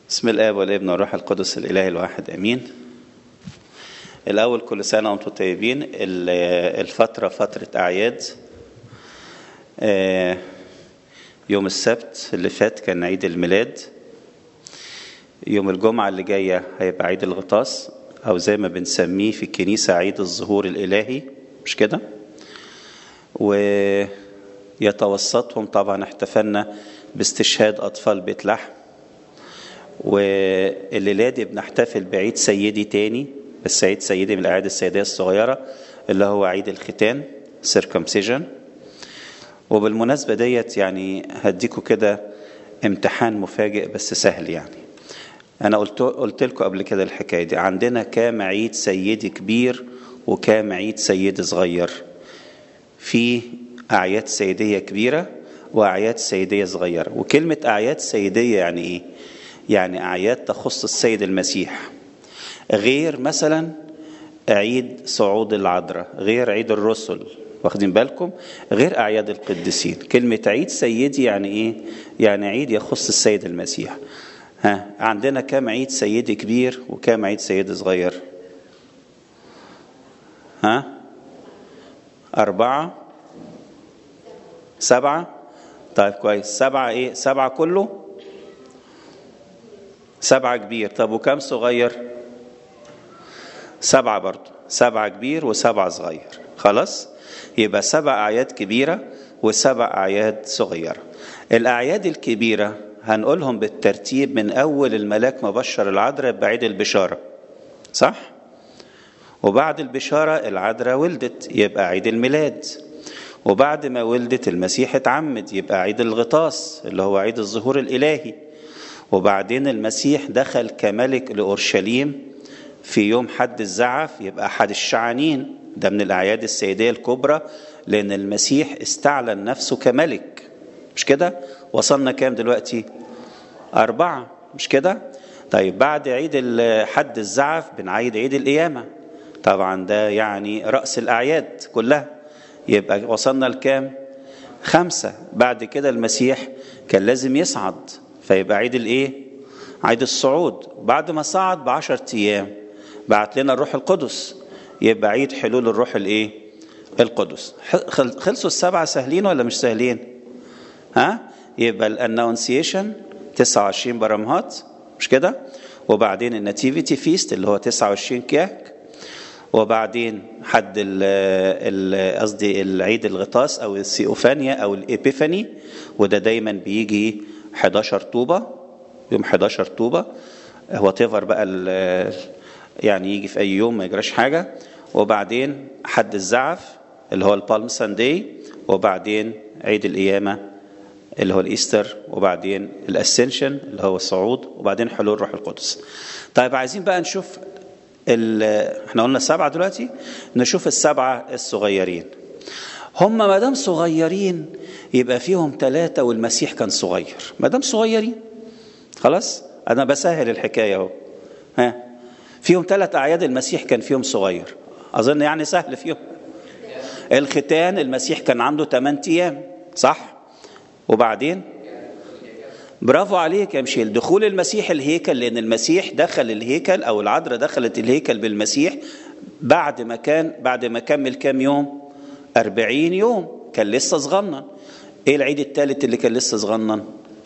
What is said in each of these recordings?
بسم الآب والابن والروح القدس الإله الواحد أمين الأول كل سنة وأنتم طيبين الفترة فترة أعياد يوم السبت اللي فات كان عيد الميلاد يوم الجمعة اللي جاية هيبقى عيد الغطاس أو زي ما بنسميه في الكنيسة عيد الظهور الإلهي مش كده ويتوسطهم طبعا احتفلنا باستشهاد أطفال بيت لحم والليلة دي بنحتفل بعيد سيدي تاني بس عيد سيدي من الأعياد السيدية الصغيرة اللي هو عيد الختان circumcision وبالمناسبة ديت يعني هديكوا كده امتحان مفاجئ بس سهل يعني أنا قلت قلت لكم قبل كده الحكاية دي عندنا كام عيد سيدي كبير وكام عيد سيدي صغير في أعياد سيدية كبيرة وأعياد سيدية صغيرة وكلمة أعياد سيدية يعني إيه؟ يعني أعياد تخص السيد المسيح غير مثلا عيد صعود العذراء غير عيد الرسل واخدين بالكم غير أعياد القديسين كلمة عيد سيدي يعني إيه يعني عيد يخص السيد المسيح ها عندنا كام عيد سيدي كبير وكام عيد سيدي صغير ها أربعة سبعة طيب كويس سبعة إيه سبعة كله سبعة كبير طب وكم صغير سبعة برضو سبعة كبير وسبعة صغير خلاص يبقى سبع أعياد كبيرة وسبع أعياد صغيرة الأعياد الكبيرة هنقولهم بالترتيب من أول الملاك مبشر العذراء بعيد البشارة صح؟ وبعد البشارة العذراء ولدت يبقى عيد الميلاد وبعد ما ولدت المسيح اتعمد يبقى عيد الغطاس اللي هو عيد الظهور الإلهي وبعدين المسيح دخل كملك لأورشليم في يوم حد الزعف يبقى أحد الشعانين ده من الأعياد السيدية الكبرى لأن المسيح استعلن نفسه كملك مش كده؟ وصلنا كام دلوقتي؟ أربعة مش كده؟ طيب بعد عيد حد الزعف بنعيد عيد القيامة طبعا ده يعني رأس الأعياد كلها يبقى وصلنا لكام؟ خمسة بعد كده المسيح كان لازم يصعد فيبقى عيد الايه عيد الصعود بعد ما صعد بعشر ايام بعت لنا الروح القدس يبقى عيد حلول الروح الايه القدس خلصوا السبعه سهلين ولا مش سهلين ها يبقى الانونسيشن 29 برمهات مش كده وبعدين الناتيفيتي فيست اللي هو 29 كياك وبعدين حد قصدي العيد الغطاس او السيوفانيا او الابيفاني وده دايما بيجي 11 طوبة يوم 11 طوبة هو تيفر بقى يعني يجي في أي يوم ما يجراش حاجة وبعدين حد الزعف اللي هو البالم ساندي وبعدين عيد القيامة اللي هو الإيستر وبعدين الأسنشن اللي هو الصعود وبعدين حلول روح القدس طيب عايزين بقى نشوف احنا قلنا السبعة دلوقتي نشوف السبعة الصغيرين هم ما دام صغيرين يبقى فيهم ثلاثة والمسيح كان صغير ما دام صغيرين خلاص أنا بسهل الحكاية أهو ها فيهم ثلاث أعياد المسيح كان فيهم صغير أظن يعني سهل فيهم الختان المسيح كان عنده 8 أيام صح وبعدين برافو عليك يا مشيل دخول المسيح الهيكل لأن المسيح دخل الهيكل أو العذراء دخلت الهيكل بالمسيح بعد ما كان بعد ما كمل كام يوم أربعين يوم كان لسه صغنن ايه العيد الثالث اللي كان لسه صغنن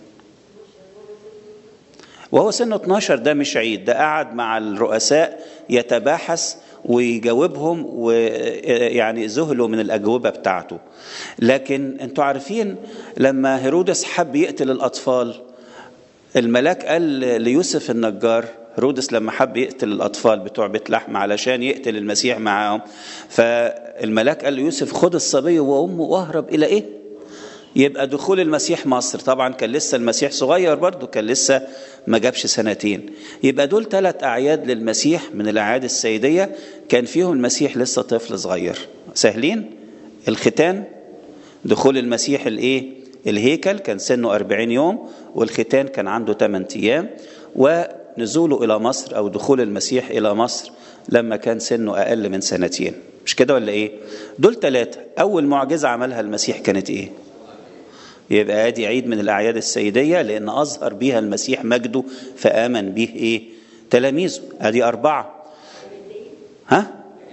وهو سنه 12 ده مش عيد ده قعد مع الرؤساء يتباحث ويجاوبهم ويعني ذهلوا من الأجوبة بتاعته لكن انتوا عارفين لما هيرودس حب يقتل الأطفال الملاك قال ليوسف النجار هيرودس لما حب يقتل الأطفال بتوع بيت لحم علشان يقتل المسيح معاهم فالملاك قال ليوسف خد الصبي وأمه واهرب إلى إيه؟ يبقى دخول المسيح مصر طبعا كان لسه المسيح صغير برضه كان لسه ما جابش سنتين يبقى دول ثلاث أعياد للمسيح من الأعياد السيدية كان فيهم المسيح لسه طفل صغير سهلين الختان دخول المسيح الايه الهيكل كان سنه 40 يوم والختان كان عنده 8 ايام ونزوله الى مصر او دخول المسيح الى مصر لما كان سنه اقل من سنتين مش كده ولا ايه دول ثلاثه اول معجزه عملها المسيح كانت ايه يبقى ادي عيد من الاعياد السيديه لان اظهر بيها المسيح مجده فامن به ايه تلاميذه ادي اربعه ها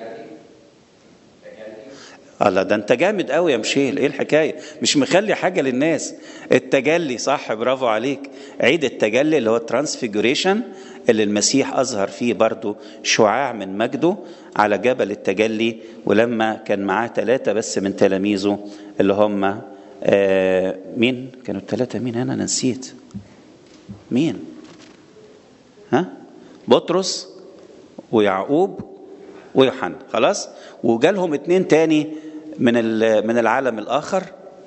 الله ده انت جامد قوي يا مشيل ايه الحكايه مش مخلي حاجه للناس التجلي صح برافو عليك عيد التجلي اللي هو الترانسفيجوريشن اللي المسيح اظهر فيه برضو شعاع من مجده على جبل التجلي ولما كان معاه ثلاثه بس من تلاميذه اللي هم آه مين كانوا الثلاثه مين انا نسيت مين ها بطرس ويعقوب ويوحنا خلاص وجالهم اتنين تاني من من العالم الاخر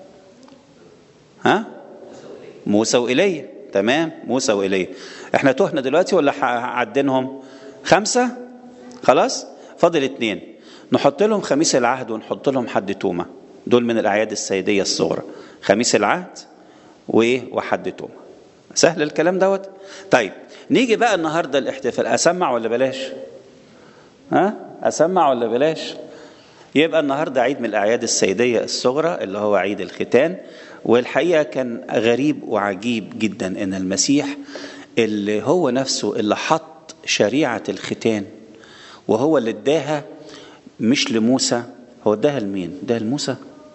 ها موسى وايليا تمام موسى وايليا احنا تهنا دلوقتي ولا عدينهم خمسه خلاص فاضل اتنين نحط لهم خميس العهد ونحط لهم حد تومه دول من الاعياد السيديه الصغرى خميس العهد وايه وحد تومه سهل الكلام دوت طيب نيجي بقى النهارده الاحتفال اسمع ولا بلاش ها اسمع ولا بلاش يبقى النهارده عيد من الاعياد السيديه الصغرى اللي هو عيد الختان والحقيقه كان غريب وعجيب جدا ان المسيح اللي هو نفسه اللي حط شريعه الختان وهو اللي اداها مش لموسى هو اداها لمين؟ اداها لموسى؟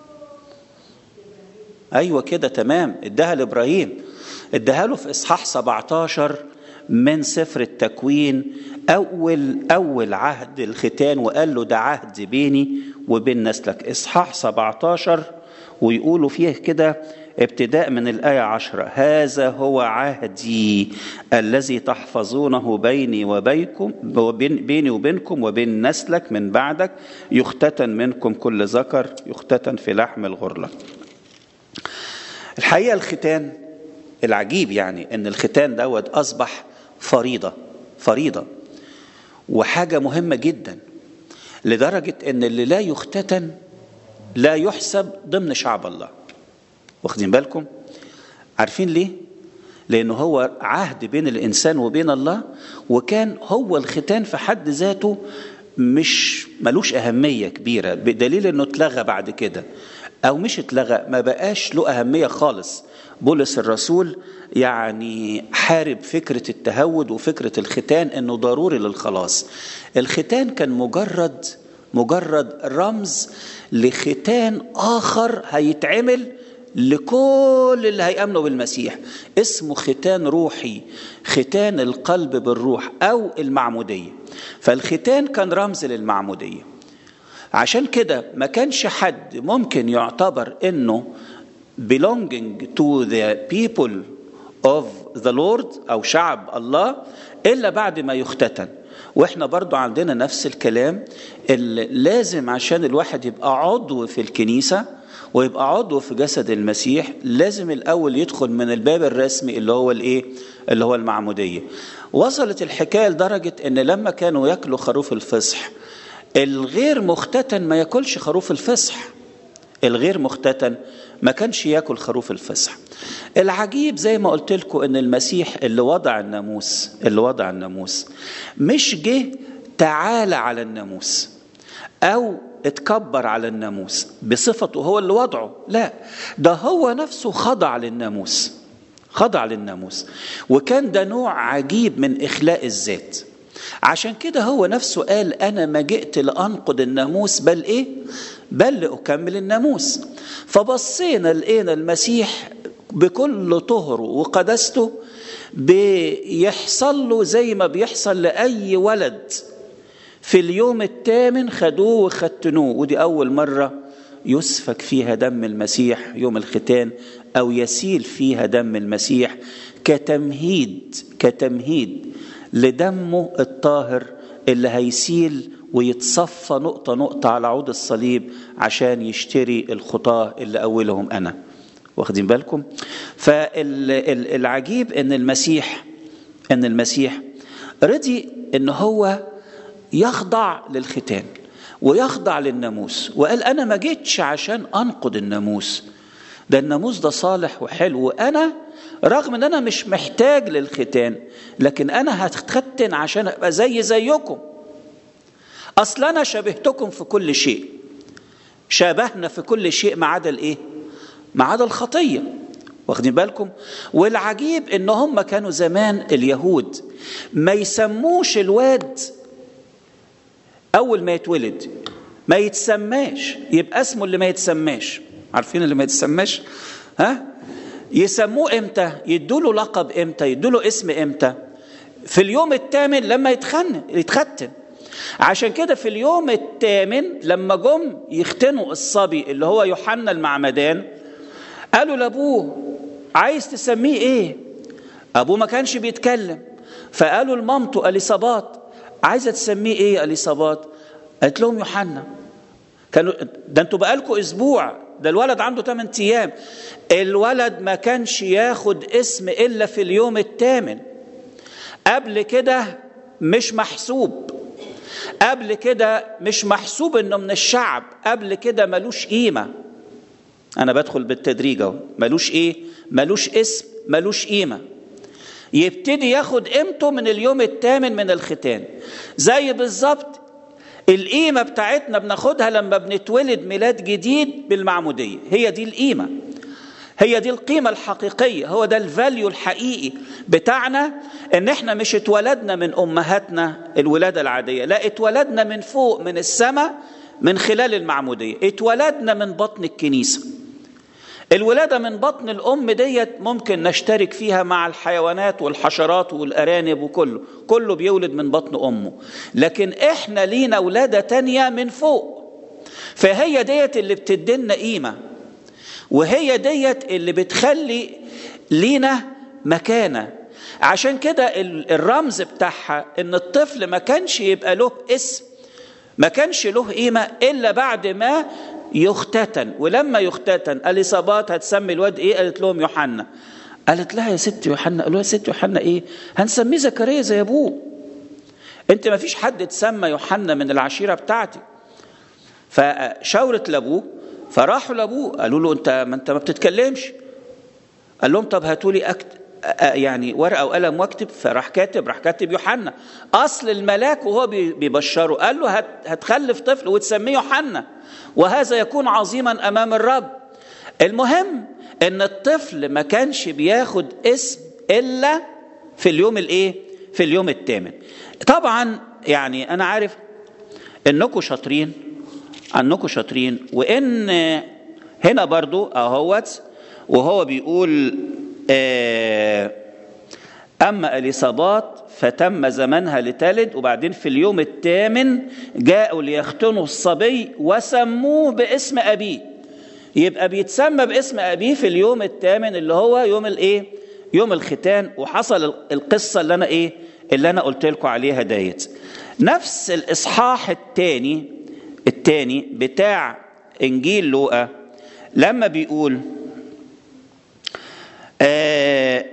ايوه كده تمام اداها لابراهيم اداها له في اصحاح 17 من سفر التكوين أول أول عهد الختان وقال له ده عهد بيني وبين نسلك إصحاح 17 ويقولوا فيه كده ابتداء من الآية عشرة هذا هو عهدي الذي تحفظونه بيني وبينكم وبين بيني وبينكم وبين نسلك من بعدك يختتن منكم كل ذكر يختتن في لحم الغرلة الحقيقة الختان العجيب يعني ان الختان دوت اصبح فريضه فريضه وحاجه مهمه جدا لدرجه ان اللي لا يختتن لا يحسب ضمن شعب الله واخدين بالكم عارفين ليه لانه هو عهد بين الانسان وبين الله وكان هو الختان في حد ذاته مش ملوش اهميه كبيره بدليل انه اتلغى بعد كده او مش اتلغى ما بقاش له اهميه خالص بولس الرسول يعني حارب فكره التهود وفكره الختان انه ضروري للخلاص الختان كان مجرد مجرد رمز لختان اخر هيتعمل لكل اللي هيامنوا بالمسيح اسمه ختان روحي ختان القلب بالروح او المعموديه فالختان كان رمز للمعموديه عشان كده ما كانش حد ممكن يعتبر انه belonging to the people of the Lord او شعب الله الا بعد ما يختتن واحنا برضو عندنا نفس الكلام اللي لازم عشان الواحد يبقى عضو في الكنيسه ويبقى عضو في جسد المسيح لازم الاول يدخل من الباب الرسمي اللي هو الايه اللي هو المعموديه وصلت الحكايه لدرجه ان لما كانوا ياكلوا خروف الفصح الغير مختتن ما ياكلش خروف الفصح الغير مختتن ما كانش ياكل خروف الفصح العجيب زي ما قلت لكم ان المسيح اللي وضع الناموس اللي وضع الناموس مش جه تعالى على الناموس او اتكبر على الناموس بصفته هو اللي وضعه لا ده هو نفسه خضع للناموس خضع للناموس وكان ده نوع عجيب من اخلاء الذات عشان كده هو نفسه قال انا ما جئت لانقض الناموس بل ايه بل لاكمل الناموس فبصينا لقينا المسيح بكل طهره وقدسته بيحصل له زي ما بيحصل لاي ولد في اليوم الثامن خدوه وختنوه ودي اول مره يسفك فيها دم المسيح يوم الختان او يسيل فيها دم المسيح كتمهيد كتمهيد لدمه الطاهر اللي هيسيل ويتصفى نقطة نقطة على عود الصليب عشان يشتري الخطاة اللي أولهم أنا واخدين بالكم فالعجيب ان المسيح ان المسيح رضي ان هو يخضع للختان ويخضع للناموس وقال انا ما جيتش عشان انقض الناموس ده الناموس ده صالح وحلو وانا رغم ان انا مش محتاج للختان لكن انا هتختن عشان ابقى زي زيكم اصل انا شبهتكم في كل شيء شابهنا في كل شيء ما عدا الايه ما عدا الخطيه واخدين بالكم والعجيب ان هم كانوا زمان اليهود ما يسموش الواد اول ما يتولد ما يتسماش يبقى اسمه اللي ما يتسماش عارفين اللي ما يتسماش ها يسموه امتى يدوا له لقب امتى يدوا له اسم امتى في اليوم الثامن لما يتخن يتختن عشان كده في اليوم الثامن لما جم يختنوا الصبي اللي هو يوحنا المعمدان قالوا لابوه عايز تسميه ايه ابوه ما كانش بيتكلم فقالوا لمامته اليصابات عايزه تسميه ايه اليصابات قالت لهم يوحنا كانوا ده انتوا بقالكوا اسبوع ده الولد عنده 8 ايام الولد ما كانش ياخد اسم الا في اليوم الثامن قبل كده مش محسوب قبل كده مش محسوب انه من الشعب قبل كده ملوش قيمه انا بدخل بالتدريج اهو ملوش ايه ملوش اسم ملوش قيمه يبتدي ياخد قيمته من اليوم الثامن من الختان زي بالظبط القيمه بتاعتنا بناخدها لما بنتولد ميلاد جديد بالمعموديه هي دي القيمه هي دي القيمه الحقيقيه هو ده الفاليو الحقيقي بتاعنا ان احنا مش اتولدنا من امهاتنا الولاده العاديه لا اتولدنا من فوق من السماء من خلال المعموديه اتولدنا من بطن الكنيسه الولادة من بطن الأم ديت ممكن نشترك فيها مع الحيوانات والحشرات والأرانب وكله كله بيولد من بطن أمه لكن إحنا لينا ولادة تانية من فوق فهي ديت اللي بتدينا قيمة وهي ديت اللي بتخلي لينا مكانة عشان كده الرمز بتاعها ان الطفل ما كانش يبقى له اسم ما كانش له قيمة إلا بعد ما يختتن ولما يختتن اليصابات هتسمي الواد ايه قالت لهم يوحنا قالت لها يا ست يوحنا قالوا يا ست يوحنا ايه هنسميه زكريا زي ابوه انت ما فيش حد اتسمى يوحنا من العشيره بتاعتي فشاورت لابوه فراحوا لابوه قالوا له انت ما انت ما بتتكلمش قال لهم طب هاتوا لي أكت... يعني ورقه وقلم واكتب فراح كاتب راح كاتب يوحنا اصل الملاك وهو بيبشره قال له هت... هتخلف طفل وتسميه يوحنا وهذا يكون عظيما امام الرب المهم ان الطفل ما كانش بياخد اسم الا في اليوم الايه في اليوم الثامن طبعا يعني انا عارف انكم شاطرين انكم شاطرين وان هنا برضو اهوت وهو بيقول آه اما اليصابات فتم زمنها لتلد وبعدين في اليوم الثامن جاءوا ليختنوا الصبي وسموه باسم ابيه يبقى بيتسمى باسم ابيه في اليوم الثامن اللي هو يوم الايه يوم الختان وحصل القصه اللي انا ايه اللي انا قلت لكم عليها ديت نفس الاصحاح الثاني الثاني بتاع انجيل لوقا لما بيقول آه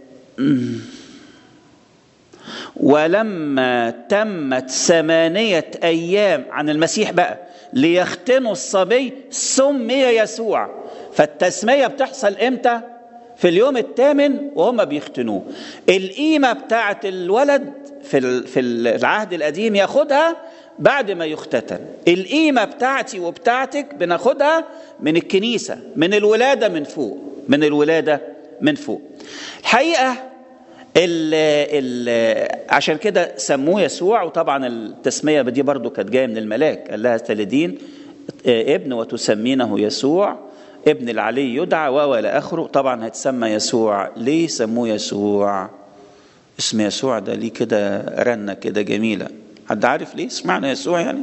ولما تمت ثمانية أيام عن المسيح بقى ليختنوا الصبي سمي يسوع فالتسمية بتحصل إمتى؟ في اليوم الثامن وهم بيختنوه القيمة بتاعت الولد في في العهد القديم ياخدها بعد ما يختتن القيمة بتاعتي وبتاعتك بناخدها من الكنيسة من الولادة من فوق من الولادة من فوق الحقيقة ال ال عشان كده سموه يسوع وطبعا التسميه دي برضو كانت جايه من الملاك قال لها تلدين ابن وتسمينه يسوع ابن العلي يدعى والى اخره طبعا هتسمى يسوع ليه سموه يسوع اسم يسوع ده ليه كده رنه كده جميله حد عارف ليه سمعنا يسوع يعني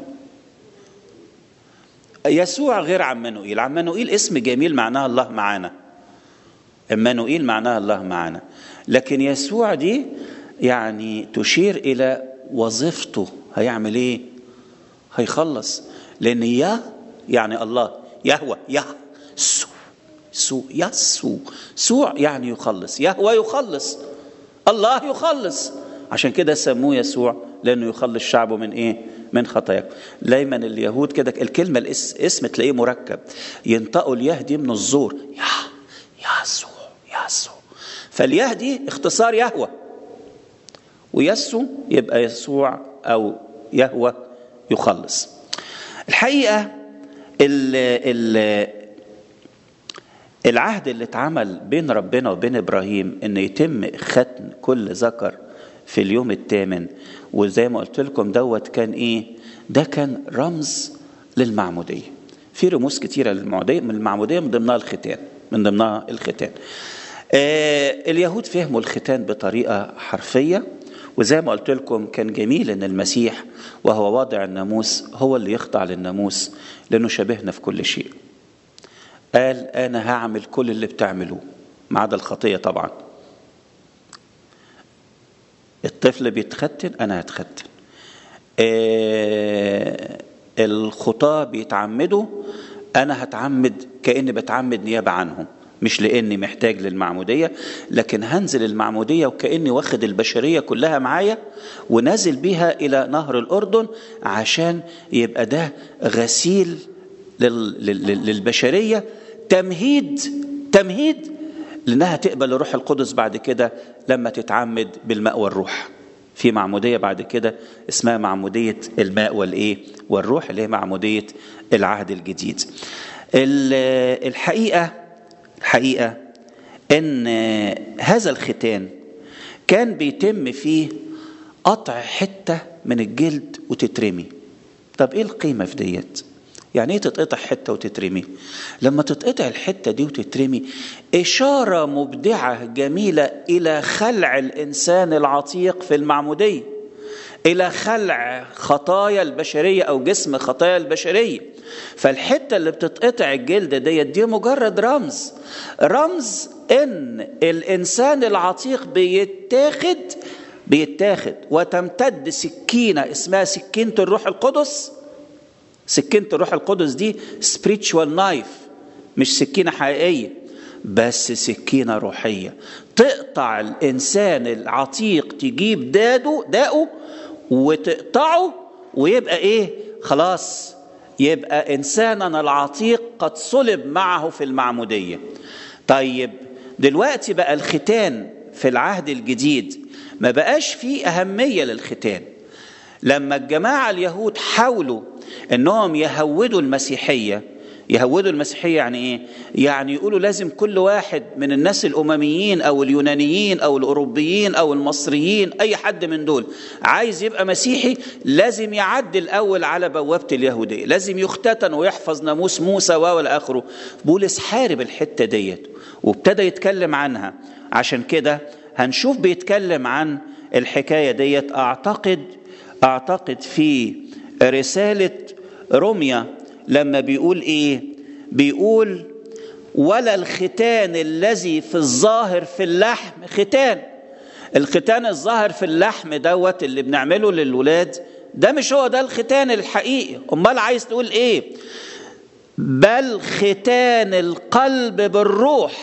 يسوع غير عمانوئيل عمانوئيل اسم جميل معناها الله معانا عمانوئيل معناها الله معانا لكن يسوع دي يعني تشير الى وظيفته هيعمل ايه هيخلص لان يا يعني الله يهوى يا سو سو يسو سوع يعني يخلص يهوى يخلص الله يخلص عشان كده سموه يسوع لانه يخلص شعبه من ايه من خطاياكم دايما اليهود كده الكلمه الاسم تلاقيه مركب ينطقوا الياه دي من الزور يا يسوع يسوع فالياه دي اختصار يهوى ويسو يبقى يسوع او يهوى يخلص الحقيقه ال ال العهد اللي اتعمل بين ربنا وبين ابراهيم ان يتم ختم كل ذكر في اليوم الثامن وزي ما قلت لكم دوت كان ايه ده كان رمز للمعموديه في رموز كتيره للمعموديه من المعموديه من ضمنها الختان من ضمنها الختان آه اليهود فهموا الختان بطريقه حرفيه وزي ما قلت لكم كان جميل ان المسيح وهو واضع الناموس هو اللي يخضع للناموس لانه شبهنا في كل شيء قال انا هعمل كل اللي بتعملوه ما عدا الخطيه طبعا الطفل بيتختن انا هتختن آه الخطاه بيتعمدوا انا هتعمد كاني بتعمد نيابه عنهم مش لاني محتاج للمعموديه لكن هنزل المعموديه وكاني واخد البشريه كلها معايا ونازل بيها الى نهر الاردن عشان يبقى ده غسيل للبشريه تمهيد تمهيد لانها تقبل الروح القدس بعد كده لما تتعمد بالماء والروح في معموديه بعد كده اسمها معموديه الماء والايه والروح اللي هي معموديه العهد الجديد الحقيقه الحقيقه ان هذا الختان كان بيتم فيه قطع حته من الجلد وتترمي طب ايه القيمه في ديت يعني ايه تتقطع حته وتترمي لما تتقطع الحته دي وتترمي اشاره مبدعه جميله الى خلع الانسان العتيق في المعموديه الى خلع خطايا البشريه او جسم خطايا البشريه فالحته اللي بتتقطع الجلد ديت دي مجرد رمز رمز ان الانسان العتيق بيتاخد بيتاخد وتمتد سكينه اسمها سكينه الروح القدس سكينه الروح القدس دي spiritual نايف مش سكينه حقيقيه بس سكينه روحيه تقطع الانسان العتيق تجيب داده داؤه وتقطعه ويبقى ايه خلاص يبقى انساننا العتيق قد صلب معه في المعموديه طيب دلوقتي بقى الختان في العهد الجديد ما بقاش فيه اهميه للختان لما الجماعه اليهود حاولوا انهم يهودوا المسيحيه يهودوا المسيحيه يعني ايه يعني يقولوا لازم كل واحد من الناس الامميين او اليونانيين او الاوروبيين او المصريين اي حد من دول عايز يبقى مسيحي لازم يعدي الاول على بوابه اليهوديه لازم يختتن ويحفظ ناموس موسى والى اخره بولس حارب الحته ديت وابتدى يتكلم عنها عشان كده هنشوف بيتكلم عن الحكايه ديت اعتقد اعتقد في رساله روميا لما بيقول ايه بيقول ولا الختان الذي في الظاهر في اللحم ختان الختان الظاهر في اللحم دوت اللي بنعمله للولاد ده مش هو ده الختان الحقيقي امال عايز تقول ايه بل ختان القلب بالروح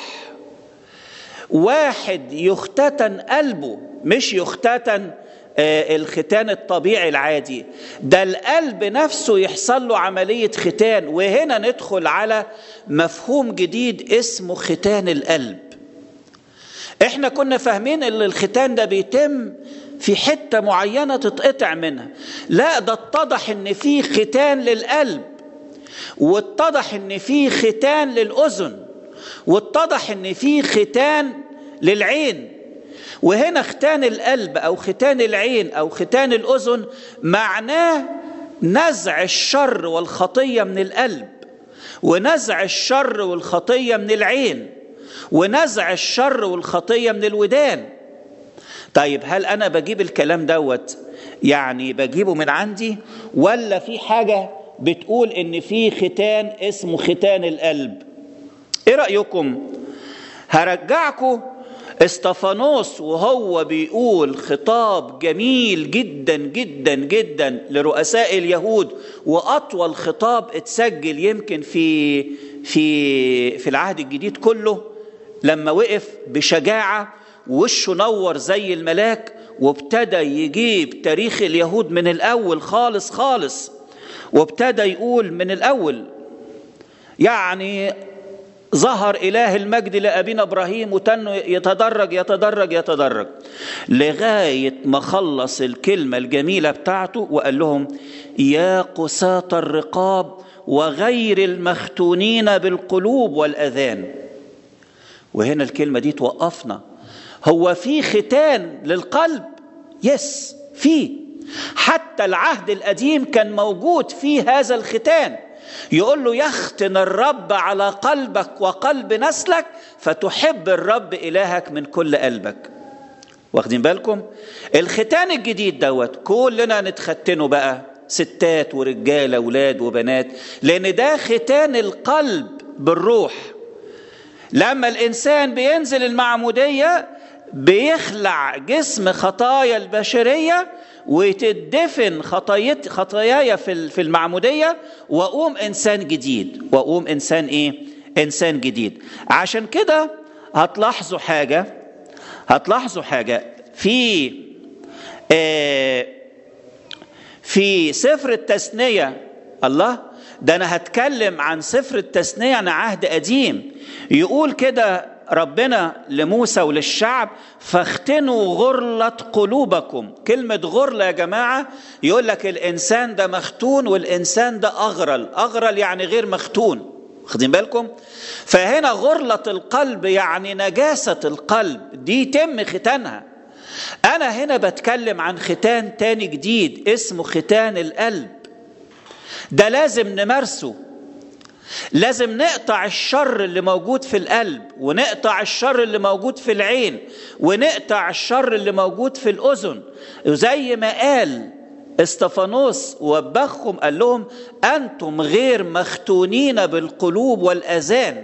واحد يختتن قلبه مش يختتن الختان الطبيعي العادي ده القلب نفسه يحصل له عملية ختان وهنا ندخل على مفهوم جديد اسمه ختان القلب احنا كنا فاهمين ان الختان ده بيتم في حتة معينة تتقطع منها لا ده اتضح ان في ختان للقلب واتضح ان في ختان للأذن واتضح ان في ختان للعين وهنا ختان القلب او ختان العين او ختان الاذن معناه نزع الشر والخطيه من القلب ونزع الشر والخطيه من العين ونزع الشر والخطيه من الودان طيب هل انا بجيب الكلام دوت يعني بجيبه من عندي ولا في حاجه بتقول ان في ختان اسمه ختان القلب ايه رايكم هرجعكم استفانوس وهو بيقول خطاب جميل جدا جدا جدا لرؤساء اليهود واطول خطاب اتسجل يمكن في في في العهد الجديد كله لما وقف بشجاعه وشه نور زي الملاك وابتدى يجيب تاريخ اليهود من الاول خالص خالص وابتدى يقول من الاول يعني ظهر إله المجد لأبينا إبراهيم وتنه يتدرج يتدرج يتدرج لغاية ما خلص الكلمة الجميلة بتاعته وقال لهم يا قساة الرقاب وغير المختونين بالقلوب والأذان وهنا الكلمة دي توقفنا هو في ختان للقلب يس في حتى العهد القديم كان موجود في هذا الختان يقول له يختن الرب على قلبك وقلب نسلك فتحب الرب إلهك من كل قلبك واخدين بالكم الختان الجديد دوت كلنا نتختنه بقى ستات ورجاله اولاد وبنات لان ده ختان القلب بالروح لما الانسان بينزل المعموديه بيخلع جسم خطايا البشريه وتدفن خطايت خطاياي في في المعموديه واقوم انسان جديد واقوم انسان ايه انسان جديد عشان كده هتلاحظوا حاجه هتلاحظوا حاجه في آه في سفر التثنيه الله ده انا هتكلم عن سفر التثنيه عن عهد قديم يقول كده ربنا لموسى وللشعب فاختنوا غرلة قلوبكم كلمة غرلة يا جماعة يقول لك الإنسان ده مختون والإنسان ده أغرل أغرل يعني غير مختون واخدين بالكم فهنا غرلة القلب يعني نجاسة القلب دي تم ختانها أنا هنا بتكلم عن ختان تاني جديد اسمه ختان القلب ده لازم نمارسه لازم نقطع الشر اللي موجود في القلب ونقطع الشر اللي موجود في العين ونقطع الشر اللي موجود في الأذن زي ما قال استفانوس وبخهم قال لهم أنتم غير مختونين بالقلوب والأذان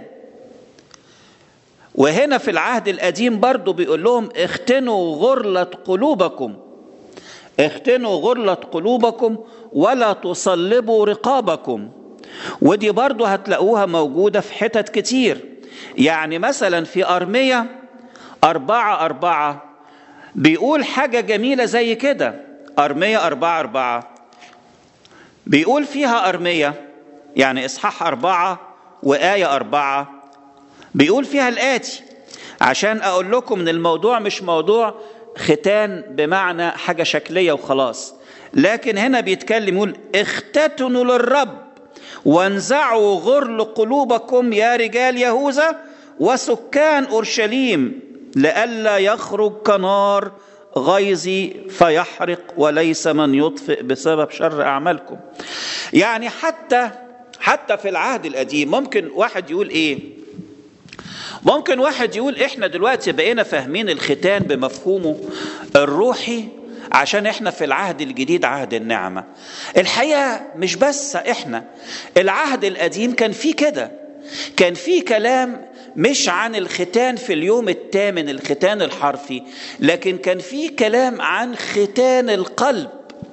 وهنا في العهد القديم برضو بيقول لهم اختنوا غرلة قلوبكم اختنوا غرلة قلوبكم ولا تصلبوا رقابكم ودي برضو هتلاقوها موجودة في حتت كتير يعني مثلا في أرمية أربعة أربعة بيقول حاجة جميلة زي كده أرمية أربعة أربعة بيقول فيها أرمية يعني إصحاح أربعة وآية أربعة بيقول فيها الآتي عشان أقول لكم إن الموضوع مش موضوع ختان بمعنى حاجة شكلية وخلاص لكن هنا بيتكلم يقول اختتنوا للرب وانزعوا غرل قلوبكم يا رجال يهوذا وسكان اورشليم لئلا يخرج كنار غيظي فيحرق وليس من يطفئ بسبب شر اعمالكم. يعني حتى حتى في العهد القديم ممكن واحد يقول ايه؟ ممكن واحد يقول احنا دلوقتي بقينا فاهمين الختان بمفهومه الروحي عشان احنا في العهد الجديد عهد النعمه الحقيقه مش بس احنا العهد القديم كان فيه كده كان فيه كلام مش عن الختان في اليوم الثامن الختان الحرفي لكن كان فيه كلام عن ختان القلب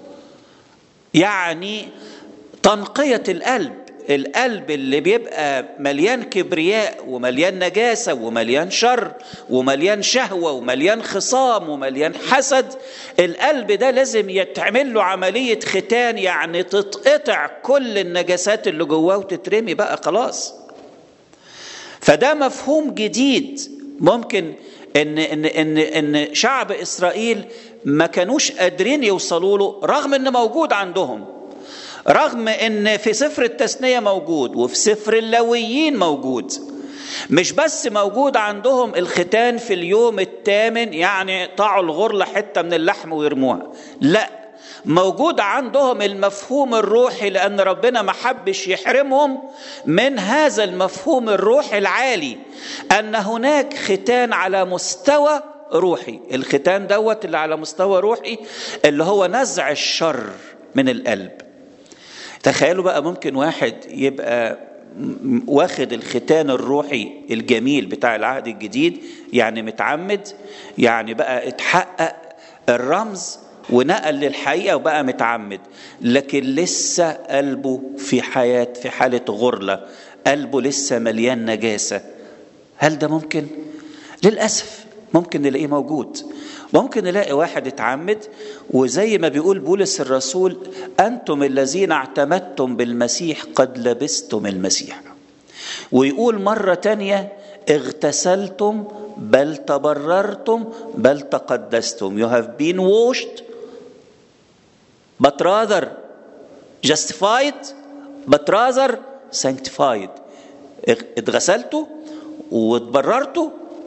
يعني تنقيه القلب القلب اللي بيبقى مليان كبرياء ومليان نجاسة ومليان شر ومليان شهوة ومليان خصام ومليان حسد القلب ده لازم يتعمل له عملية ختان يعني تتقطع كل النجاسات اللي جواه وتترمي بقى خلاص فده مفهوم جديد ممكن ان ان ان ان شعب اسرائيل ما كانوش قادرين يوصلوا له رغم ان موجود عندهم رغم ان في سفر التثنيه موجود وفي سفر اللاويين موجود مش بس موجود عندهم الختان في اليوم الثامن يعني يقطعوا الغرله حته من اللحم ويرموها لا موجود عندهم المفهوم الروحي لان ربنا ما حبش يحرمهم من هذا المفهوم الروحي العالي ان هناك ختان على مستوى روحي الختان دوت اللي على مستوى روحي اللي هو نزع الشر من القلب تخيلوا بقى ممكن واحد يبقى واخد الختان الروحي الجميل بتاع العهد الجديد يعني متعمد يعني بقى اتحقق الرمز ونقل للحقيقة وبقى متعمد لكن لسه قلبه في حياة في حالة غرلة قلبه لسه مليان نجاسة هل ده ممكن؟ للأسف ممكن نلاقيه موجود ممكن نلاقي واحد اتعمد وزي ما بيقول بولس الرسول أنتم الذين اعتمدتم بالمسيح قد لبستم المسيح ويقول مرة تانية اغتسلتم بل تبررتم بل تقدستم you have been washed but rather justified but rather sanctified اتغسلتوا واتبررتوا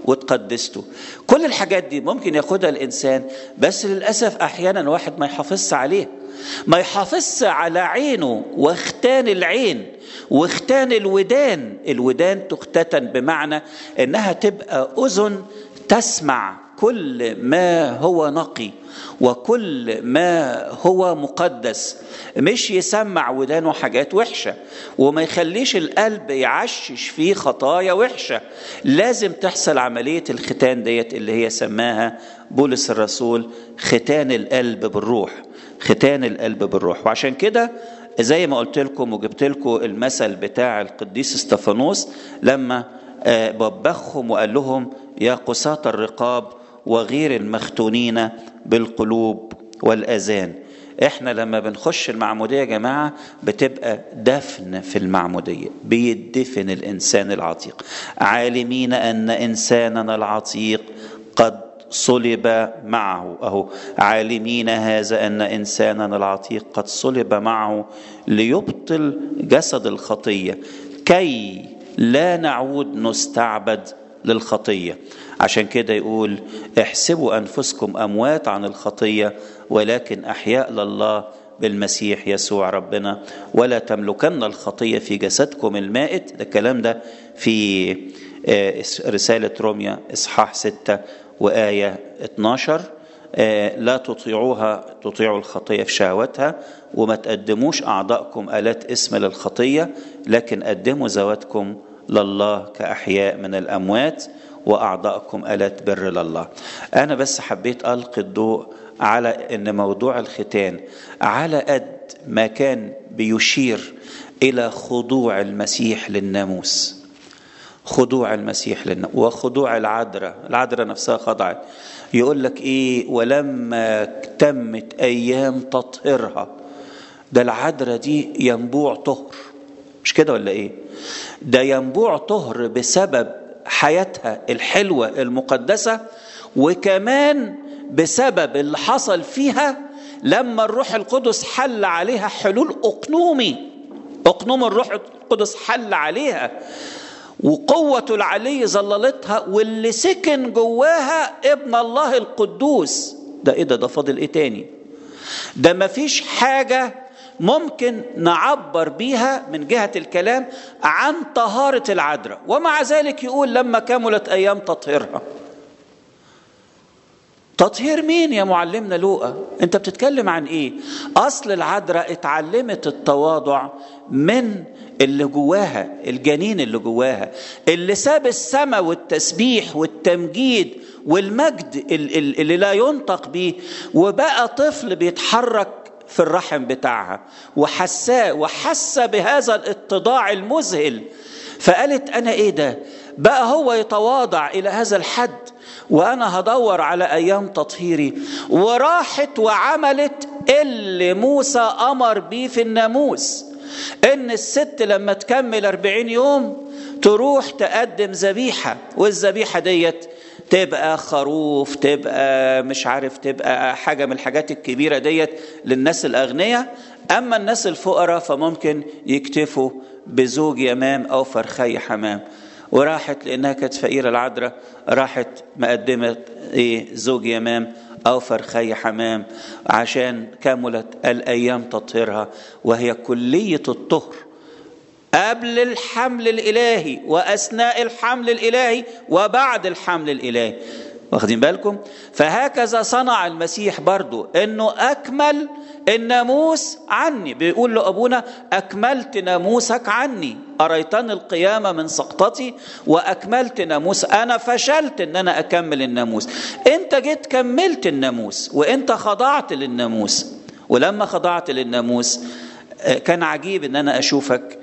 وتقدسته كل الحاجات دي ممكن ياخدها الانسان بس للاسف احيانا واحد ما يحافظش عليها ما يحافظش على عينه واختان العين واختان الودان الودان تختتن بمعنى انها تبقى اذن تسمع كل ما هو نقي وكل ما هو مقدس مش يسمع ودانه حاجات وحشه وما يخليش القلب يعشش فيه خطايا وحشه لازم تحصل عمليه الختان ديت اللي هي سماها بولس الرسول ختان القلب بالروح ختان القلب بالروح وعشان كده زي ما قلت لكم وجبت لكم المثل بتاع القديس استفانوس لما وبخهم وقال لهم يا قساة الرقاب وغير المختونين بالقلوب والأذان احنا لما بنخش المعمودية يا جماعة بتبقى دفن في المعمودية بيدفن الإنسان العتيق عالمين أن إنساننا العتيق قد صلب معه أهو عالمين هذا أن إنساننا العتيق قد صلب معه ليبطل جسد الخطية كي لا نعود نستعبد للخطيه عشان كده يقول احسبوا انفسكم اموات عن الخطيه ولكن احياء لله بالمسيح يسوع ربنا ولا تملكن الخطيه في جسدكم المائت ده الكلام ده في رساله روميا اصحاح 6 وايه 12 لا تطيعوها تطيعوا الخطيه في شهوتها وما تقدموش اعضائكم الات اسم للخطيه لكن قدموا ذواتكم لله كاحياء من الاموات واعضائكم الات بر لله. انا بس حبيت القي الضوء على ان موضوع الختان على قد ما كان بيشير الى خضوع المسيح للناموس. خضوع المسيح للناموس وخضوع العذراء، العذراء نفسها خضعت. يقول لك ايه ولما تمت ايام تطهيرها ده العذراء دي ينبوع طهر مش كده ولا ايه؟ ده ينبوع طهر بسبب حياتها الحلوة المقدسة وكمان بسبب اللي حصل فيها لما الروح القدس حل عليها حلول أقنومي أقنوم الروح القدس حل عليها وقوة العلي ظللتها واللي سكن جواها ابن الله القدوس ده ايه ده ده فاضل ايه تاني ده مفيش حاجة ممكن نعبر بيها من جهة الكلام عن طهارة العذراء ومع ذلك يقول لما كملت أيام تطهيرها تطهير مين يا معلمنا لوقا انت بتتكلم عن ايه اصل العذراء اتعلمت التواضع من اللي جواها الجنين اللي جواها اللي ساب السماء والتسبيح والتمجيد والمجد اللي لا ينطق به وبقى طفل بيتحرك في الرحم بتاعها وحساه وحس بهذا الاتضاع المذهل فقالت انا ايه ده بقى هو يتواضع الى هذا الحد وانا هدور على ايام تطهيري وراحت وعملت اللي موسى امر بيه في الناموس ان الست لما تكمل أربعين يوم تروح تقدم ذبيحة والذبيحة ديت تبقى خروف تبقى مش عارف تبقى حاجة من الحاجات الكبيرة ديت للناس الأغنياء أما الناس الفقراء فممكن يكتفوا بزوج يمام أو فرخي حمام وراحت لأنها كانت فقيرة العذراء راحت مقدمة إيه زوج يمام أو فرخي حمام عشان كملت الأيام تطهيرها وهي كلية الطهر قبل الحمل الإلهي وأثناء الحمل الإلهي وبعد الحمل الإلهي واخدين بالكم فهكذا صنع المسيح برضو انه اكمل الناموس عني بيقول لابونا اكملت ناموسك عني اريتني القيامه من سقطتي واكملت ناموس انا فشلت ان انا اكمل الناموس انت جيت كملت الناموس وانت خضعت للناموس ولما خضعت للناموس كان عجيب ان انا اشوفك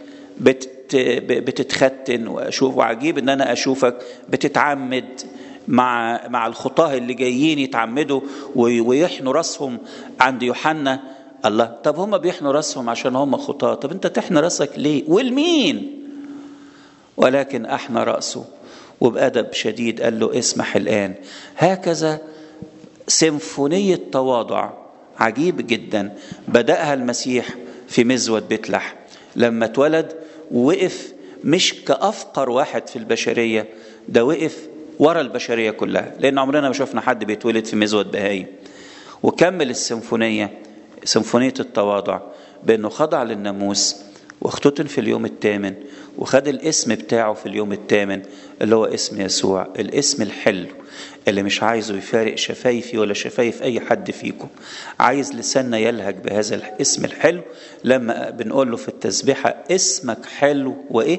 بتتختن واشوف وعجيب ان انا اشوفك بتتعمد مع مع الخطاه اللي جايين يتعمدوا ويحنوا راسهم عند يوحنا الله طب هم بيحنوا راسهم عشان هم خطاه طب انت تحني راسك ليه والمين ولكن احنى راسه وبأدب شديد قال له اسمح الآن هكذا سيمفونية تواضع عجيب جدا بدأها المسيح في مزود بيت لحم لما اتولد ووقف مش كأفقر واحد في البشرية ده وقف ورا البشريه كلها لان عمرنا ما شفنا حد بيتولد في مزود بهايم وكمل السيمفونيه سيمفونيه التواضع بانه خضع للناموس واختتن في اليوم الثامن وخد الاسم بتاعه في اليوم الثامن اللي هو اسم يسوع الاسم الحلو اللي مش عايزه يفارق شفايفي ولا شفايف اي حد فيكم عايز لساننا يلهج بهذا الاسم الحلو لما بنقول له في التسبيحه اسمك حلو وايه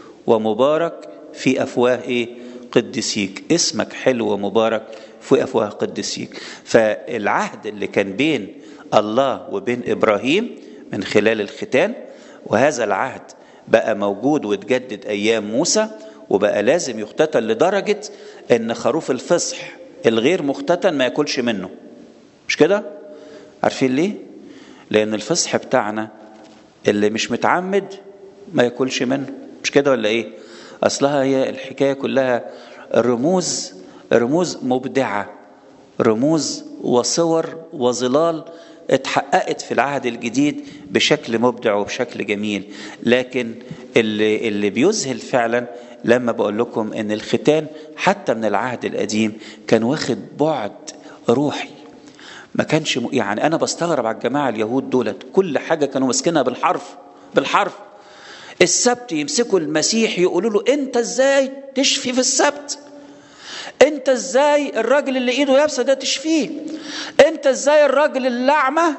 ومبارك في افواه ايه قدسيك اسمك حلو ومبارك في افواه قدسيك فالعهد اللي كان بين الله وبين ابراهيم من خلال الختان وهذا العهد بقى موجود وتجدد ايام موسى وبقى لازم يختتن لدرجه ان خروف الفصح الغير مختتن ما ياكلش منه مش كده عارفين ليه لان الفصح بتاعنا اللي مش متعمد ما ياكلش منه مش كده ولا ايه اصلها هي الحكايه كلها رموز رموز مبدعه رموز وصور وظلال اتحققت في العهد الجديد بشكل مبدع وبشكل جميل لكن اللي, اللي بيذهل فعلا لما بقول لكم ان الختان حتى من العهد القديم كان واخد بعد روحي ما كانش م... يعني انا بستغرب على الجماعه اليهود دولت كل حاجه كانوا ماسكينها بالحرف بالحرف السبت يمسكوا المسيح يقولوا له انت ازاي تشفي في السبت انت ازاي الراجل اللي ايده يابسه ده تشفيه انت ازاي الراجل اللعمه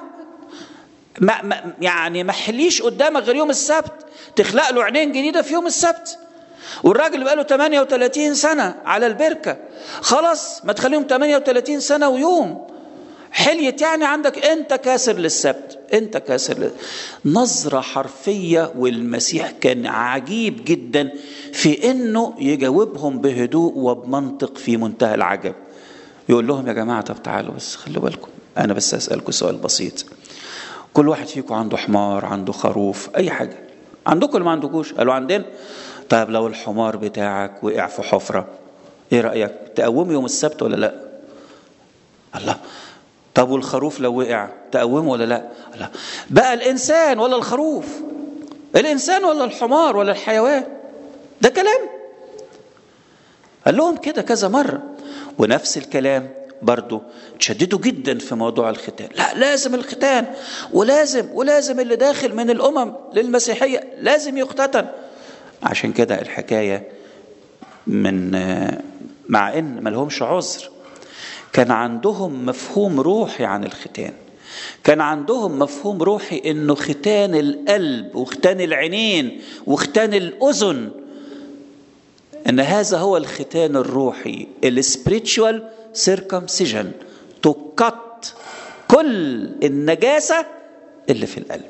ما ما يعني ما حليش قدامك غير يوم السبت تخلق له عينين جديده في يوم السبت والراجل اللي بقاله 38 سنه على البركه خلاص ما تخليهم 38 سنه ويوم حليت يعني عندك انت كاسر للسبت انت كاسر لل... نظره حرفيه والمسيح كان عجيب جدا في انه يجاوبهم بهدوء وبمنطق في منتهى العجب يقول لهم يا جماعه طب تعالوا بس خلوا بالكم انا بس اسالكم سؤال بسيط كل واحد فيكم عنده حمار عنده خروف اي حاجه عندكم ولا ما عندكوش قالوا عندنا طيب لو الحمار بتاعك وقع في حفره ايه رايك تقومه يوم السبت ولا لا الله طب والخروف لو وقع تقومه ولا لا لا بقى الانسان ولا الخروف الانسان ولا الحمار ولا الحيوان ده كلام قال لهم كده كذا مره ونفس الكلام برضه تشددوا جدا في موضوع الختان لا لازم الختان ولازم ولازم اللي داخل من الامم للمسيحيه لازم يختتن عشان كده الحكايه من مع ان ما لهمش عذر كان عندهم مفهوم روحي عن الختان كان عندهم مفهوم روحي انه ختان القلب وختان العينين وختان الاذن ان هذا هو الختان الروحي السبريتشوال سيركمسيجن تقط كل النجاسه اللي في القلب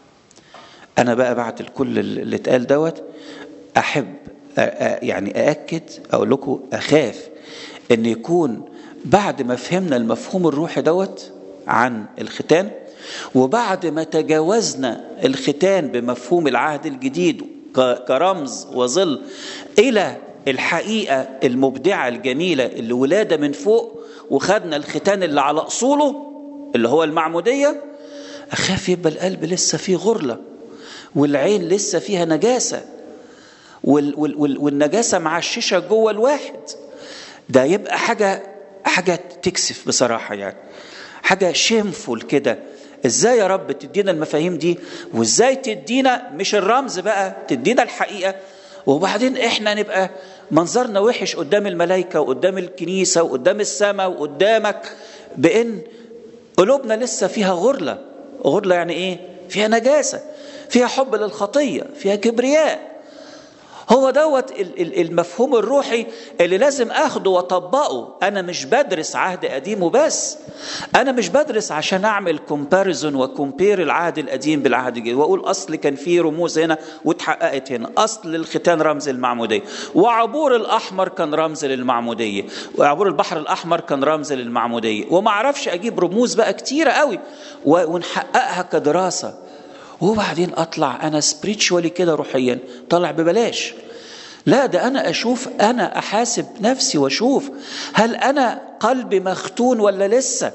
انا بقى بعد الكل اللي اتقال دوت احب يعني ااكد اقول لكم اخاف ان يكون بعد ما فهمنا المفهوم الروحي دوت عن الختان وبعد ما تجاوزنا الختان بمفهوم العهد الجديد كرمز وظل الى الحقيقه المبدعه الجميله اللي ولاده من فوق وخدنا الختان اللي على اصوله اللي هو المعموديه اخاف يبقى القلب لسه فيه غرله والعين لسه فيها نجاسه وال وال والنجاسه معششه جوه الواحد ده يبقى حاجه حاجه تكسف بصراحه يعني حاجه شيمفول كده ازاي يا رب تدينا المفاهيم دي وازاي تدينا مش الرمز بقى تدينا الحقيقه وبعدين احنا نبقى منظرنا وحش قدام الملائكه وقدام الكنيسه وقدام السماء وقدامك بان قلوبنا لسه فيها غرله غرله يعني ايه فيها نجاسه فيها حب للخطيه فيها كبرياء هو دوت المفهوم الروحي اللي لازم اخده واطبقه انا مش بدرس عهد قديم وبس انا مش بدرس عشان اعمل كومباريزون وكومبير العهد القديم بالعهد الجديد واقول اصل كان في رموز هنا واتحققت هنا اصل الختان رمز المعموديه وعبور الاحمر كان رمز للمعموديه وعبور البحر الاحمر كان رمز للمعموديه وما اعرفش اجيب رموز بقى كتيره قوي ونحققها كدراسه وبعدين اطلع انا سبريتشوالي كده روحيا طلع ببلاش لا ده انا اشوف انا احاسب نفسي واشوف هل انا قلبي مختون ولا لسه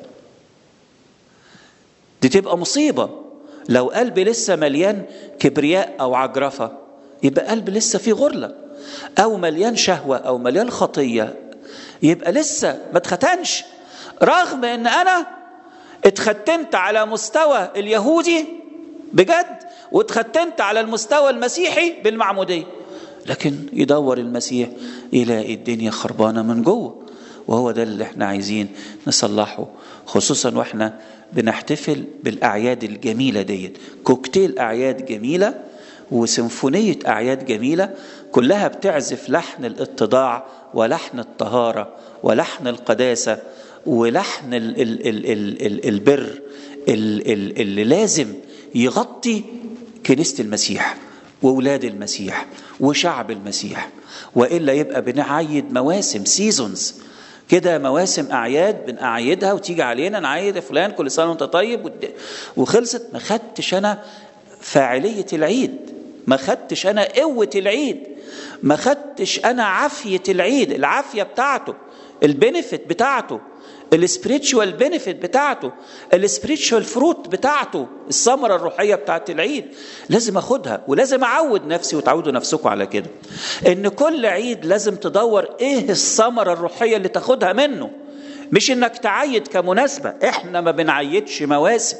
دي تبقى مصيبه لو قلبي لسه مليان كبرياء او عجرفه يبقى قلبي لسه فيه غرله او مليان شهوه او مليان خطيه يبقى لسه ما اتختنش رغم ان انا اتختنت على مستوى اليهودي بجد واتختنت على المستوى المسيحي بالمعموديه لكن يدور المسيح يلاقي الدنيا خربانه من جوه وهو ده اللي احنا عايزين نصلحه خصوصا واحنا بنحتفل بالاعياد الجميله ديت كوكتيل اعياد جميله وسيمفونيه اعياد جميله كلها بتعزف لحن الاتضاع ولحن الطهاره ولحن القداسه ولحن ال ال ال ال ال البر ال ال اللي لازم يغطي كنيسه المسيح واولاد المسيح وشعب المسيح والا يبقى بنعيد مواسم سيزونز كده مواسم اعياد بنعيدها وتيجي علينا نعيد فلان كل سنه وانت طيب وخلصت ما خدتش انا فاعليه العيد ما خدتش انا قوه العيد ما خدتش انا عافيه العيد العافيه بتاعته البنفيت بتاعته السبريتشوال بنفيت بتاعته السبريتشوال فروت بتاعته الثمره الروحيه بتاعت العيد لازم اخدها ولازم اعود نفسي وتعودوا نفسكم على كده ان كل عيد لازم تدور ايه الثمره الروحيه اللي تاخدها منه مش انك تعيد كمناسبه احنا ما بنعيدش مواسم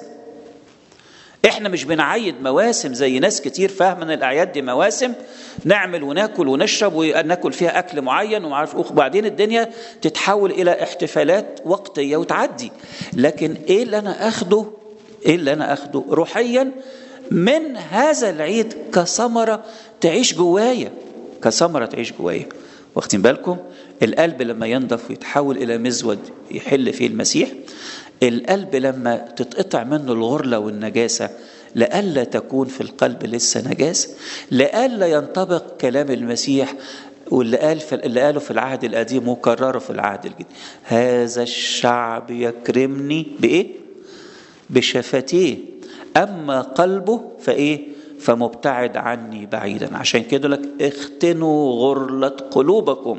احنا مش بنعيد مواسم زي ناس كتير فاهمه ان الاعياد دي مواسم نعمل وناكل ونشرب وناكل فيها اكل معين وما عارف وبعدين الدنيا تتحول الى احتفالات وقتيه وتعدي لكن ايه اللي انا اخده ايه اللي انا اخده روحيا من هذا العيد كثمره تعيش جوايا كثمره تعيش جوايا واخدين بالكم القلب لما ينضف ويتحول الى مزود يحل فيه المسيح القلب لما تتقطع منه الغرله والنجاسه لئلا تكون في القلب لسه نجاسه لئلا ينطبق كلام المسيح واللي قال في اللي قاله في العهد القديم وكرره في العهد الجديد هذا الشعب يكرمني بايه بشفتيه اما قلبه فايه فمبتعد عني بعيدا عشان كده لك اختنوا غرله قلوبكم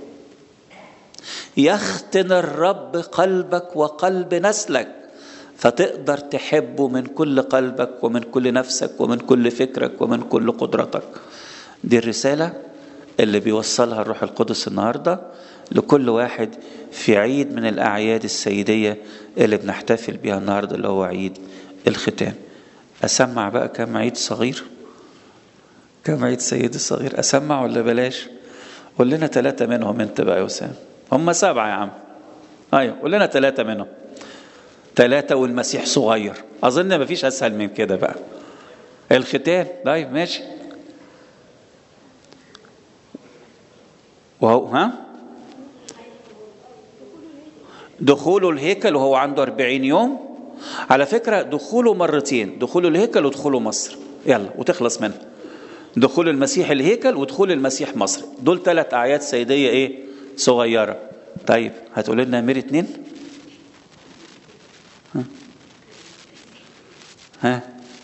يختن الرب قلبك وقلب نسلك فتقدر تحبه من كل قلبك ومن كل نفسك ومن كل فكرك ومن كل قدرتك دي الرسالة اللي بيوصلها الروح القدس النهاردة لكل واحد في عيد من الأعياد السيدية اللي بنحتفل بيها النهاردة اللي هو عيد الختان أسمع بقى كم عيد صغير كم عيد سيد الصغير أسمع ولا بلاش قول لنا ثلاثة منهم انت بقى يا وسام هم سبعة يا عم أيوة قول لنا ثلاثة منهم ثلاثة والمسيح صغير أظن ما فيش أسهل من كده بقى الختان طيب ماشي وهو ها دخوله الهيكل وهو عنده أربعين يوم على فكرة دخوله مرتين دخوله الهيكل ودخوله مصر يلا وتخلص منها دخول المسيح الهيكل ودخول المسيح مصر دول ثلاث أعياد سيدية إيه صغيرة طيب هتقول لنا مير اتنين ها ها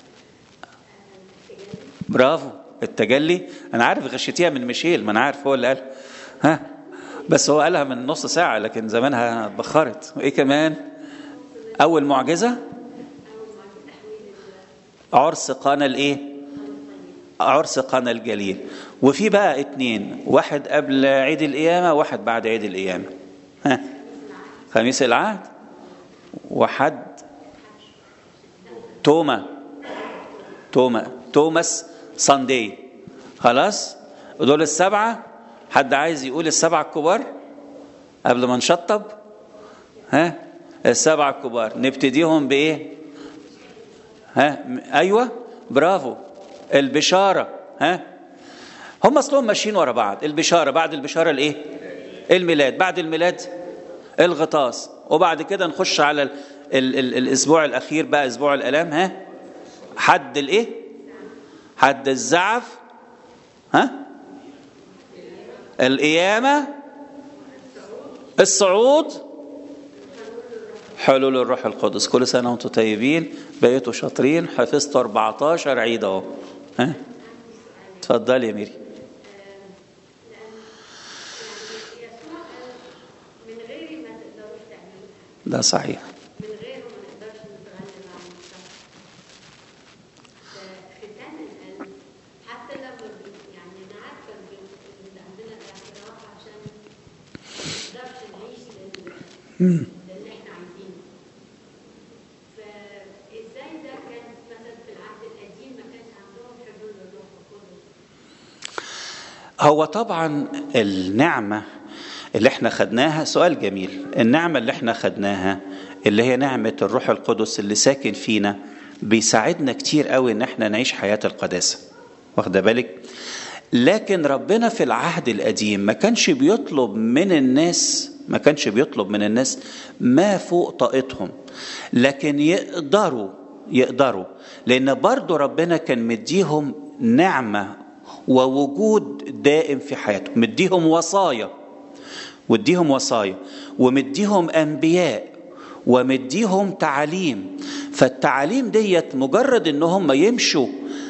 برافو التجلي انا عارف غشيتيها من ميشيل ما انا عارف هو اللي قال ها بس هو قالها من نص ساعة لكن زمانها اتبخرت وايه كمان اول معجزة عرس قانا الايه عرس قانا الجليل وفي بقى اتنين واحد قبل عيد القيامة واحد بعد عيد القيامة ها خميس العهد وحد توما توما توماس ساندي خلاص دول السبعة حد عايز يقول السبعة الكبار قبل ما نشطب ها السبعة الكبار نبتديهم بإيه ها أيوة برافو البشارة ها هم اصلهم ماشيين ورا بعض البشاره بعد البشاره الايه الميلاد بعد الميلاد الغطاس وبعد كده نخش على ال ال ال الاسبوع الاخير بقى اسبوع الالام ها حد الايه حد الزعف ها القيامه الصعود حلول الروح القدس كل سنه وانتم طيبين بقيتوا شاطرين حفظتوا 14 عيد اهو ها اتفضلي يا ميري ده صحيح من غيره ما نقدرش نتغلب عن الشخص ختان القلب حتى لما بي- يعني انا عارفه بي- هو طبعا النعمة اللي احنا خدناها سؤال جميل النعمة اللي احنا خدناها اللي هي نعمة الروح القدس اللي ساكن فينا بيساعدنا كتير قوي ان احنا نعيش حياة القداسة واخده بالك لكن ربنا في العهد القديم ما كانش بيطلب من الناس ما كانش بيطلب من الناس ما فوق طاقتهم لكن يقدروا يقدروا لان برضو ربنا كان مديهم نعمة ووجود دائم في حياتهم مديهم وصايا واديهم وصايا ومديهم انبياء ومديهم تعاليم فالتعاليم ديت مجرد ان هم يمشوا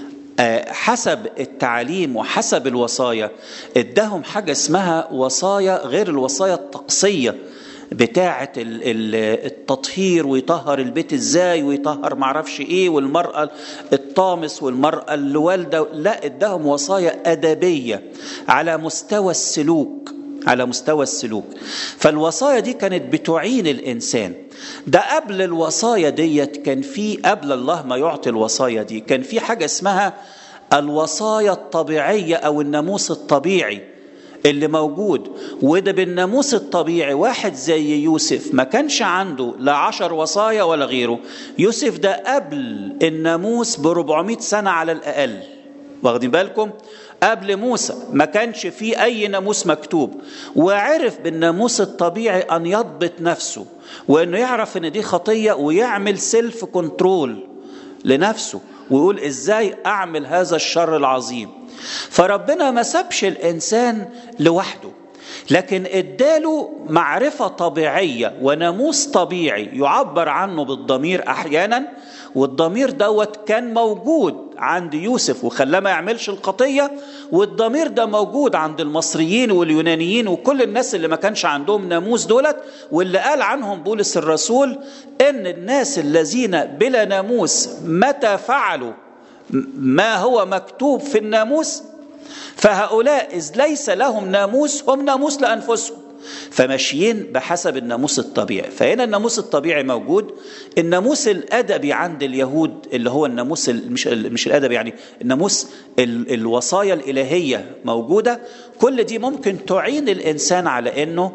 حسب التعاليم وحسب الوصايا اداهم حاجه اسمها وصايا غير الوصايا الطقسيه بتاعة التطهير ويطهر البيت ازاي ويطهر معرفش ايه والمرأة الطامس والمرأة اللي والدة لا اداهم وصايا أدبية على مستوى السلوك على مستوى السلوك فالوصايا دي كانت بتعين الإنسان ده قبل الوصايا ديت كان في قبل الله ما يعطي الوصايا دي كان في حاجة اسمها الوصايا الطبيعية أو الناموس الطبيعي اللي موجود وده بالناموس الطبيعي واحد زي يوسف ما كانش عنده لا عشر وصايا ولا غيره يوسف ده قبل الناموس ب 400 سنة على الأقل واخدين بالكم قبل موسى ما كانش فيه أي ناموس مكتوب وعرف بالناموس الطبيعي أن يضبط نفسه وأنه يعرف أن دي خطية ويعمل سيلف كنترول لنفسه ويقول إزاي أعمل هذا الشر العظيم فربنا ما سابش الإنسان لوحده لكن اداله معرفة طبيعية وناموس طبيعي يعبر عنه بالضمير أحيانا والضمير دوت كان موجود عند يوسف وخلاه ما يعملش الخطية والضمير ده موجود عند المصريين واليونانيين وكل الناس اللي ما كانش عندهم ناموس دولت واللي قال عنهم بولس الرسول ان الناس الذين بلا ناموس متى فعلوا ما هو مكتوب في الناموس فهؤلاء إذ ليس لهم ناموس هم ناموس لأنفسهم فماشيين بحسب الناموس الطبيعي فهنا الناموس الطبيعي موجود الناموس الادبي عند اليهود اللي هو الناموس مش مش الادبي يعني الناموس الوصايا الالهيه موجوده كل دي ممكن تعين الانسان على انه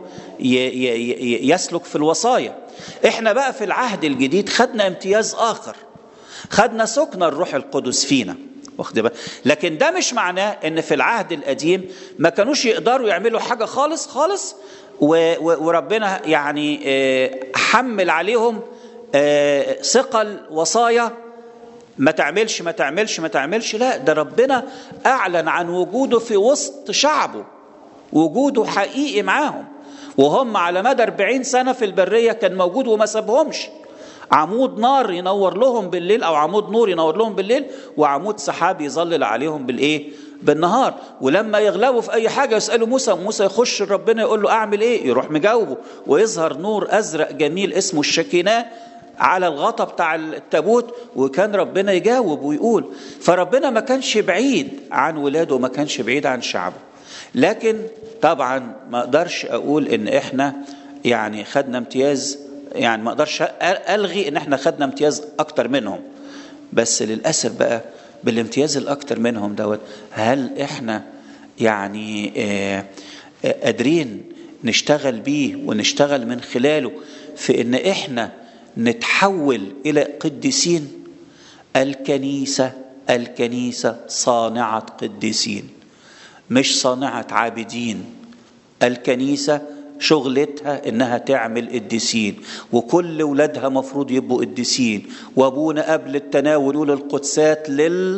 يسلك في الوصايا احنا بقى في العهد الجديد خدنا امتياز اخر خدنا سكن الروح القدس فينا واخد بالك لكن ده مش معناه ان في العهد القديم ما كانوش يقدروا يعملوا حاجه خالص خالص وربنا يعني حمل عليهم ثقل وصايا ما تعملش ما تعملش ما تعملش لا ده ربنا اعلن عن وجوده في وسط شعبه وجوده حقيقي معاهم وهم على مدى 40 سنه في البريه كان موجود وما سابهمش عمود نار ينور لهم بالليل او عمود نور ينور لهم بالليل وعمود سحاب يظلل عليهم بالايه بالنهار ولما يغلبوا في اي حاجه يسالوا موسى موسى يخش ربنا يقول له اعمل ايه يروح مجاوبه ويظهر نور ازرق جميل اسمه الشكيناه على الغطا بتاع التابوت وكان ربنا يجاوب ويقول فربنا ما كانش بعيد عن ولاده وما كانش بعيد عن شعبه لكن طبعا ما اقدرش اقول ان احنا يعني خدنا امتياز يعني ما اقدرش الغي ان احنا خدنا امتياز اكتر منهم بس للاسف بقى بالامتياز الاكتر منهم دوت هل احنا يعني آه قادرين نشتغل بيه ونشتغل من خلاله في ان احنا نتحول الى قديسين الكنيسه الكنيسه صانعه قديسين مش صانعه عابدين الكنيسه شغلتها انها تعمل قديسين وكل ولادها مفروض يبقوا قديسين وابونا قبل التناول يقول القدسات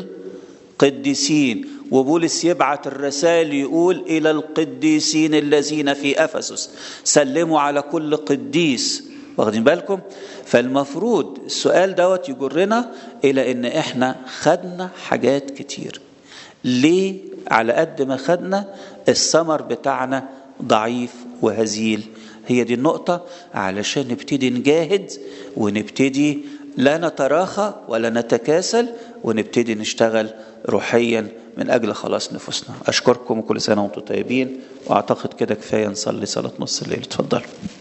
للقديسين وبولس يبعت الرسائل يقول الى القديسين الذين في افسس سلموا على كل قديس واخدين بالكم فالمفروض السؤال دوت يجرنا الى ان احنا خدنا حاجات كتير ليه على قد ما خدنا الثمر بتاعنا ضعيف وهزيل هي دي النقطة علشان نبتدي نجاهد ونبتدي لا نتراخى ولا نتكاسل ونبتدي نشتغل روحيا من أجل خلاص نفوسنا أشكركم وكل سنة وأنتم طيبين وأعتقد كده كفاية نصلي صلاة نص الليل اتفضلوا